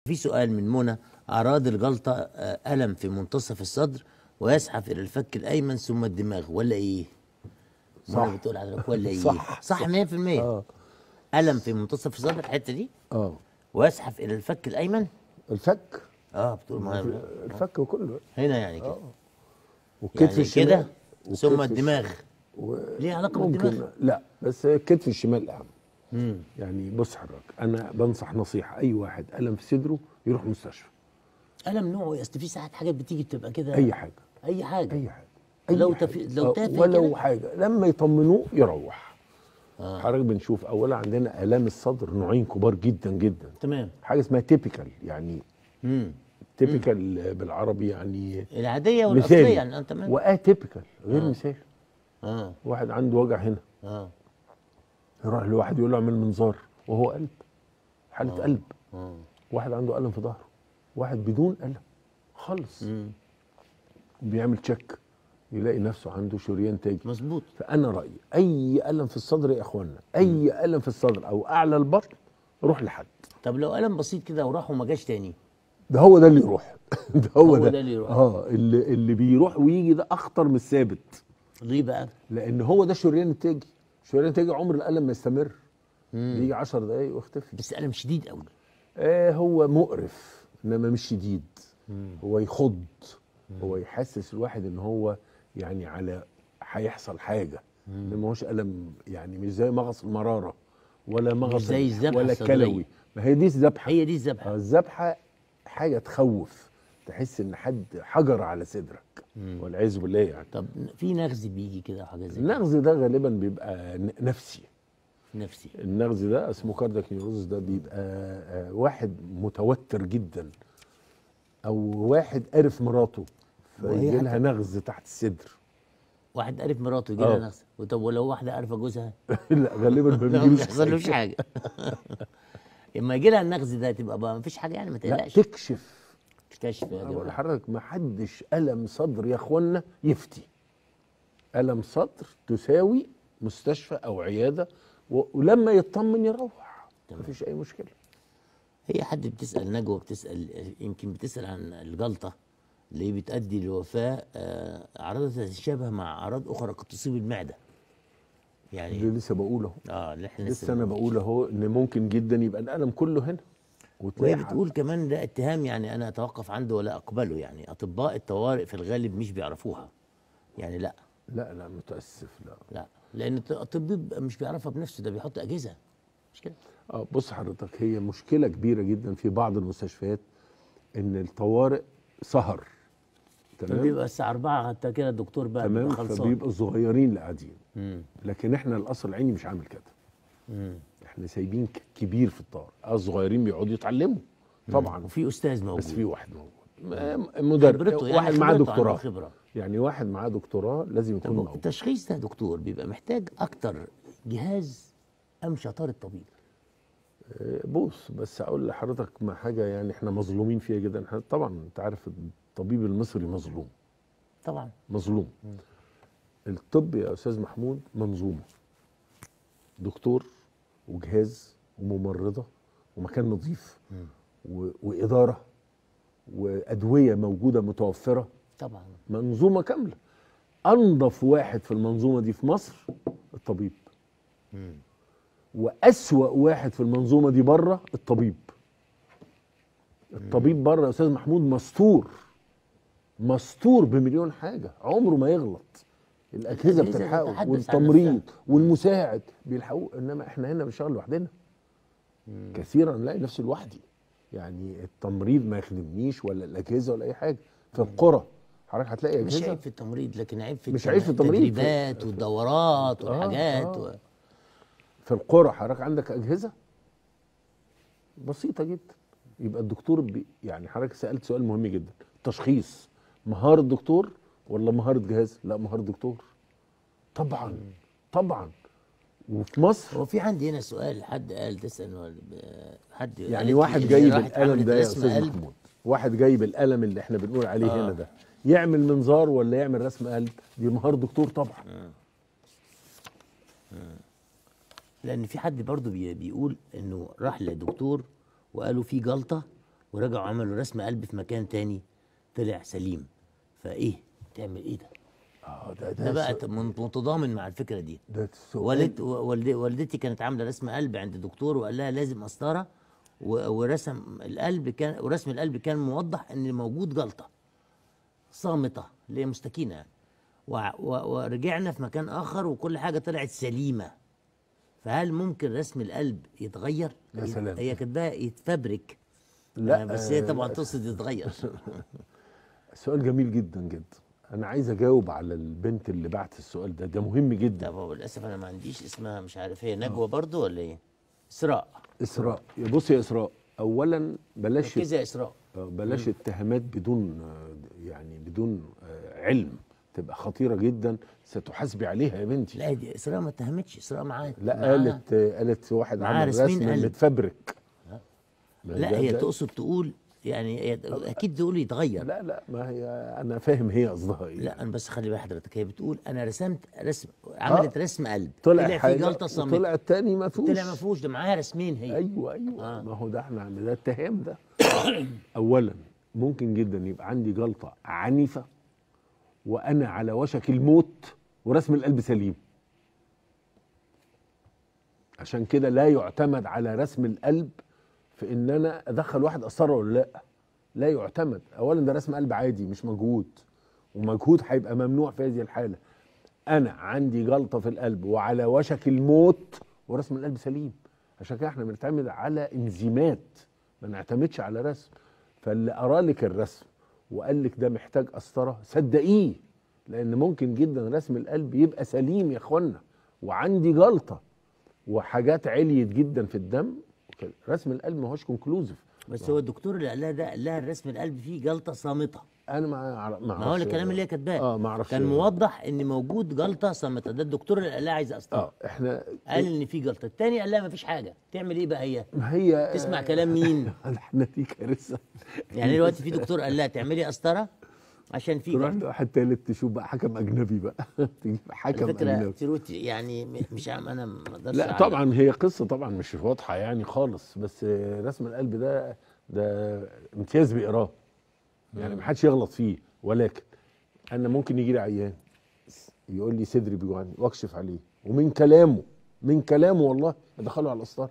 في سؤال من منى أراد الجلطة آه، ألم في منتصف الصدر ويزحف إلى الفك الأيمن ثم الدماغ ولا إيه؟ صح. منى بتقول حضرتك ولا إيه؟ صح. صح 100% اه ألم في منتصف الصدر الحتة دي اه ويزحف إلى الفك الأيمن الفك اه بتقول ما الفك كله هنا يعني كده والكتف يعني الشمال كده ثم والكتف الدماغ و... ليه علاقة ممكن بالدماغ؟ لا بس الكتف الشمال اهم مم. يعني بص حضرتك انا بنصح نصيحه اي واحد الم في صدره يروح مستشفى ألم نوعه أصل في ساعات حاجات بتيجي بتبقى كده اي حاجه أي حاجة اي حاجه لو حاجة. تف- لو آه، تافه ولو كده؟ حاجه لما يطمنوه يروح آه. حضرتك بنشوف اولا عندنا الام الصدر نوعين كبار جدا جدا تمام حاجه اسمها تيبيكال يعني مم. تيبيكال بالعربي يعني العادية والأصلية مثالي يعني أنت تمام واتيبيكال غير آه. مثالي اه واحد عنده وجع هنا اه يروح لواحد يقول له اعمل منظار وهو قلب حاله قلب اه واحد عنده الم في ظهره واحد بدون الم خالص مم. بيعمل تشيك يلاقي نفسه عنده شريان تاجي مظبوط فانا رايي اي الم في الصدر يا اخوانا اي الم في الصدر او اعلى البطن روح لحد طب لو ألم بسيط كده وراح وما جاش تاني ده هو ده اللي يروح ده هو, هو ده, ده اللي يروح. اه اللي اللي بيروح ويجي ده اخطر من الثابت ليه بقى؟ لان هو ده شريان التاجي شريان التاجي عمر الالم ما يستمر مم. بيجي 10 دقايق ويختفي بس ألم شديد قوي آه هو مقرف انما مش شديد هو يخض هو يحسس الواحد ان هو يعني على هيحصل حاجه ما هوش الم يعني مش زي مغص المراره ولا مغص زي الذبحة ولا الصدرية. كلوي ما هي دي الذبحه هي دي الذبحة آه، الذبحه حاجه تخوف تحس ان حد حجر على صدرك والعياذ بالله يعني طب في نغز بيجي كده أو حاجة زي كده النغز ده غالبا بيبقى ن- نفسي نفسي النغز ده اسمه كاردياك نيوروز ده بيبقى آه، واحد متوتر جدا او واحد قرف مراته وهي فيجي لها حتى- نغز تحت الصدر واحد عرف مراته يجي آه. لها نغز طب ولو واحدة عارفة جوزها لا غالبا ما لا ما بيجيلوش بيحصلوش حاجة. حاجة اما يجي لها النغز ده تبقى بقى مفيش حاجة يعني ما لا تقلقش تكشف كشف يا أنا بقول جماعة لحضرتك ما حدش الم صدر يا اخوانا يفتي الم صدر تساوي مستشفى او عياده و- ولما يطمن يروح تمام. مفيش اي مشكله هي حد بتسأل نجوى بتسأل يمكن بتسأل عن الجلطة اللي بتؤدي للوفاة آه، أعراضها تتشابه مع أعراض أخرى قد تصيب المعدة اللي يعني لسه بقول اهو اه اللي احنا لسه انا بقول اهو ان ممكن جدا يبقى الالم كله هنا وهي وتلاقي بتقول كمان ده اتهام يعني انا اتوقف عنده ولا اقبله يعني اطباء الطوارئ في الغالب مش بيعرفوها يعني لا لا لا متاسف لا لا لان الط- الطبيب مش بيعرفها بنفسه ده بيحط اجهزه مش كده اه بص حضرتك هي مشكله كبيره جدا في بعض المستشفيات ان الطوارئ سهر تمام بيبقى الساعه 4 حتى كده الدكتور بقى تمام بيبقى خلصان فبيبقى الصغيرين اللي قاعدين مم. لكن احنا القصر العيني مش عامل كده مم. احنا سايبين ك- كبير في الطوارئ آه، الصغيرين بيقعدوا يتعلموا طبعا وفي استاذ موجود بس في واحد موجود م- مدرب خبرته يعني واحد معاه خبرته، عنده دكتوراه خبره يعني واحد معاه دكتوراه لازم يكون طب موجود التشخيص ده يا دكتور بيبقى محتاج اكتر جهاز ام شطاره الطبيب آه، بص بس اقول لحضرتك ما حاجه يعني احنا مظلومين فيها جدا إحنا طبعا انت عارف الطبيب المصري مظلوم طبعا مظلوم الطب يا استاذ محمود منظومه دكتور وجهاز وممرضه ومكان نظيف و... واداره وادويه موجوده متوفره طبعا منظومه كامله انظف واحد في المنظومه دي في مصر الطبيب مم. واسوا واحد في المنظومه دي بره الطبيب الطبيب بره يا استاذ محمود مستور مستور بمليون حاجه عمره ما يغلط الاجهزه الأجهزة بتلحقه تتحدث عن والتمريض نفسها. والمساعد بيلحقوه انما احنا هنا بنشتغل لوحدنا كثيرا نلاقي نفسي لوحدي يعني التمريض ما يخدمنيش ولا الاجهزه ولا اي حاجه في القرى حضرتك هتلاقي مش اجهزه عيب في التمريض لكن عيب في مش عيب في التمريض، في- التدريبات والدورات آه، والحاجات آه. و... في القرى حضرتك عندك اجهزه بسيطه جدا يبقى الدكتور بي يعني حضرتك سالت سؤال مهم جدا تشخيص مهاره دكتور ولا مهاره جهاز لا مهاره دكتور طبعا طبعا وفي مصر هو في عندي هنا سؤال حد قال تسال ولا- حد يعني قالت واحد لي إن جاي راحت بالالم عملت ده يا رسم استاذ قلب. محمود واحد جاي بالالم اللي احنا بنقول عليه آه. هنا ده يعمل منظار ولا يعمل رسم قلب دي مهاره دكتور طبعا لان في حد برضو بي بيقول انه راح لدكتور وقالوا في جلطه ورجعوا عملوا رسم قلب في مكان تاني طلع سليم فايه تعمل ايه ده اه ده ده ده بقى س- من- متضامن مع الفكره دي ده سؤال والد والد والدتي كانت عامله رسم قلب عند دكتور وقال لها لازم قسطره و- ورسم القلب كان ورسم القلب كان موضح ان موجود جلطه صامته اللي هي مستكينه يعني وع- و- ورجعنا في مكان اخر وكل حاجه طلعت سليمه فهل ممكن رسم القلب يتغير؟ يا سلام. هي كاتباها يتفبرك لا آه، بس هي آه، طبعا تقصد يتغير سؤال جميل جدا جدا انا عايز اجاوب على البنت اللي بعت السؤال ده ده مهم جدا طب هو للاسف انا ما عنديش اسمها مش عارف هي نجوى برضو ولا ايه؟ اسراء اسراء بص يا اسراء اولا بلاش ركزي يا اسراء آه، بلاش اتهامات بدون آه، يعني بدون آه، علم تبقى خطيره جدا ستحاسبي عليها يا بنتي لا دي اسراء ما اتهمتش اسراء معاها لا معاها. قالت آه، قالت واحد معاها عمل رسمين رسم قلب. متفبرك ما لا ده- هي ده- تقصد تقول يعني هي اكيد تقول يتغير لا لا ما هي انا فاهم هي قصدها ايه لا انا بس خلي بالك حضرتك هي بتقول انا رسمت رسم عملت رسم قلب طلع في حاجه جلطه صامته طلع التاني ما فيهوش طلع ما فيهوش ده معاها رسمين هي ايوه ايوه آه. آه. ما هو ده احنا عم- ده اتهام ده اولا ممكن جدا يبقى عندي جلطه عنيفه وانا على وشك الموت ورسم القلب سليم عشان كده لا يعتمد على رسم القلب في ان انا ادخل واحد قسطره ولا لا لا يعتمد اولا ده رسم قلب عادي مش مجهود ومجهود هيبقى ممنوع في هذه الحاله انا عندي جلطه في القلب وعلى وشك الموت ورسم القلب سليم عشان كده احنا بنعتمد على انزيمات ما نعتمدش على رسم فاللي ارالك الرسم وقال لك ده محتاج قسطره صدقيه لان ممكن جدا رسم القلب يبقى سليم يا اخوانا وعندي جلطه وحاجات عليت جدا في الدم وكده. رسم القلب ما هوش كونكلوزيف بس هو الدكتور اللي قال لها ده قال لها الرسم القلب فيه جلطه صامته انا ما أعرف- ما ما هو أعرفش- الكلام اللي هي كاتباه اه ما اعرفش كان موضح ان موجود جلطه صامته ده الدكتور اللي قال لها عايز قسطره اه احنا قال ان في جلطه الثاني قال لها ما فيش حاجه تعمل ايه بقى هي ما هي تسمع كلام مين احنا دي كارثه يعني دلوقتي في دكتور قال لها تعملي قسطره عشان في تروح جلطه لواحد تالت تشوف بقى حكم اجنبي بقى تجيب حكم على فكره اجنبي تروتي يعني م- مش عم انا ما اقدرش لا أعلق. طبعا هي قصه طبعا مش واضحه يعني خالص بس رسم القلب ده ده امتياز بيقراه يعني ما حدش يغلط فيه ولكن انا ممكن يجي لي عيان يقول لي صدري بيوجعني واكشف عليه ومن كلامه من كلامه والله ادخله على القسطره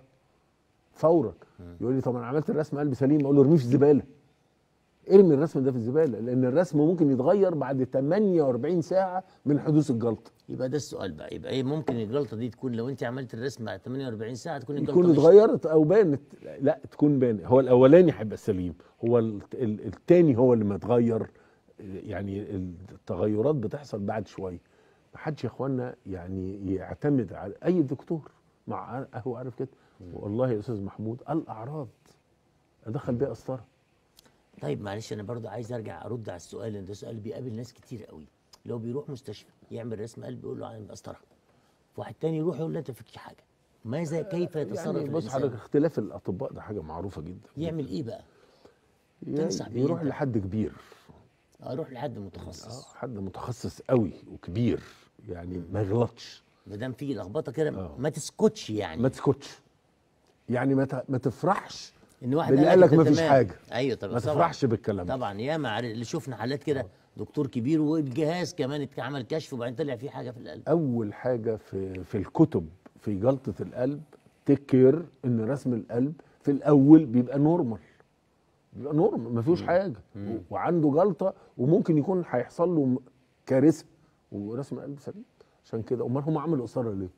فورا يقول لي طب انا عملت الرسم قلب سليم اقول له ارميه في الزباله ارمي الرسم ده في الزباله لان الرسم ممكن يتغير بعد 48 ساعه من حدوث الجلطه يبقى ده السؤال بقى يبقى ايه ممكن الجلطه دي تكون لو انت عملت الرسم بعد 48 ساعه تكون الجلطه تكون مش- اتغيرت او بانت لا تكون بانت هو الاولاني هيبقى سليم هو ال- ال- التاني هو اللي متغير يعني التغيرات بتحصل بعد شويه ما حدش يا اخوانا يعني يعتمد على اي دكتور مع هو عارف كده والله يا استاذ محمود الاعراض ادخل بيها قسطره طيب معلش انا برضو عايز ارجع ارد على السؤال لان ده سؤال بيقابل ناس كتير قوي لو بيروح مستشفى يعمل رسم قلب يقول له عن قسطره واحد تاني يروح يقول له لا تفكش حاجه ماذا كيف يتصرف يعني بص الانسان حضرتك اختلاف الاطباء ده حاجه معروفه جدا يعمل ايه بقى يعني تنصح بإيه يروح أنت؟ لحد كبير اروح لحد متخصص آه، حد متخصص قوي وكبير يعني ما يغلطش ما دام في لخبطه كده آه. ما تسكتش يعني ما تسكتش يعني ما ت- ما تفرحش ان واحد باللي قال قال لك أنت مفيش تمام. حاجة. ايوه طب ما طبعاً. تفرحش بالكلام ده طبعا ياما عر- اللي شفنا حالات كده دكتور كبير والجهاز كمان اتعمل كشف وبعدين طلع فيه حاجه في القلب اول حاجه في في الكتب في جلطه القلب تكر ان رسم القلب في الاول بيبقى نورمال بيبقى نورمال ما فيهوش حاجه و- وعنده جلطه وممكن يكون هيحصل له م- كارثه ورسم القلب سليم عشان كده امال هم عملوا اثاره ليه؟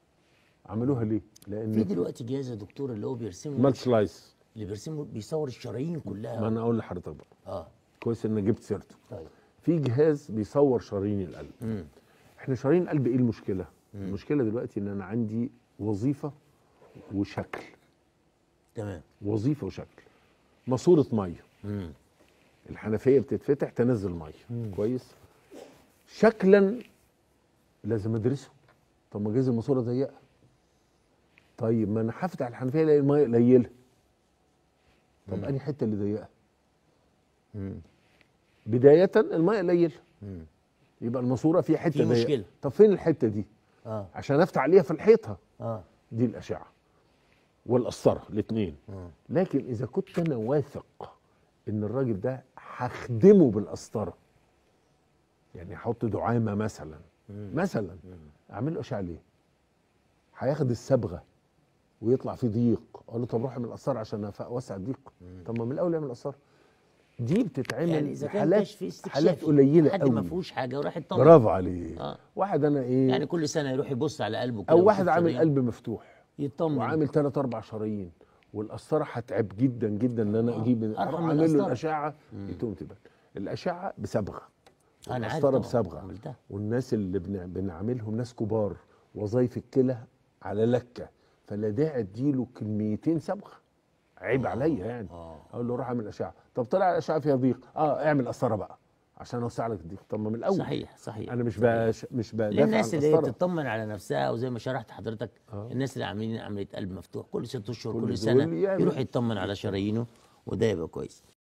عملوها ليه؟ في لان دلوقتي جهاز يا دكتور اللي هو بيرسم مال سلايس اللي بيرسمه بيصور الشرايين ما كلها انا اقول لحضرتك بقى اه كويس انك جبت سيرته طيب في جهاز بيصور شرايين القلب مم. احنا شرايين القلب ايه المشكله المشكله دلوقتي ان انا عندي وظيفه وشكل تمام وظيفه وشكل ماسوره ميه مم. الحنفيه بتتفتح تنزل ميه كويس شكلا لازم ادرسه طب ما جايز الماسوره ضيقه طيب ما انا هفتح الحنفيه الاقي الميه قليله طب انهي حته اللي ضيقه مم. بدايه الميه قليله مم. يبقى الماسوره في حته في ضيقه مشكلة. طب فين الحته دي اه عشان افتح عليها في الحيطه اه دي الاشعه والقسطره الاثنين لكن اذا كنت انا واثق ان الراجل ده هخدمه بالقسطره يعني احط دعامه مثلا مثلا اعمل له اشعه ليه؟ هياخد الصبغه ويطلع في ضيق اقول له طب روح اعمل قسطره عشان أف- اوسع الضيق طب ما من الاول اعمل قسطره دي بتتعمل يعني اذا كان حالات كشف استكشافي حالات قليله حد قوي ما فيهوش حاجه وراح يطمن برافو عليك آه. واحد انا ايه يعني كل سنه يروح يبص على قلبه كده او واحد ويشوف عامل شرايين. قلب مفتوح يطمن وعامل ثلاث اربع شرايين والقسطره هتعب جدا جدا ان انا آه، اجيب أرحم اروح من اعمل له القسطرة. الاشعه يتوم تبان الاشعه بصبغه انا عارف القسطره طبعاً، بصبغه عملتها والناس اللي بن- بنعملهم ناس كبار وظايف الكلى على لكه فلا داعي اديله كميتين صبغه عيب عليا يعني اه اقول له روح اعمل اشعه طب طلع الاشعه فيها ضيق اه اعمل قسطره بقى عشان اوسع لك الضيق طب ما من الاول صحيح صحيح انا مش صحيح. باش مش بدافع للناس عن اللي هي القسطرة. بتطمن على نفسها وزي ما شرحت حضرتك آه. الناس اللي عاملين عمليه قلب مفتوح كل ست اشهر كل كل دول سنه يعمل. يروح يطمن على شرايينه وده يبقى كويس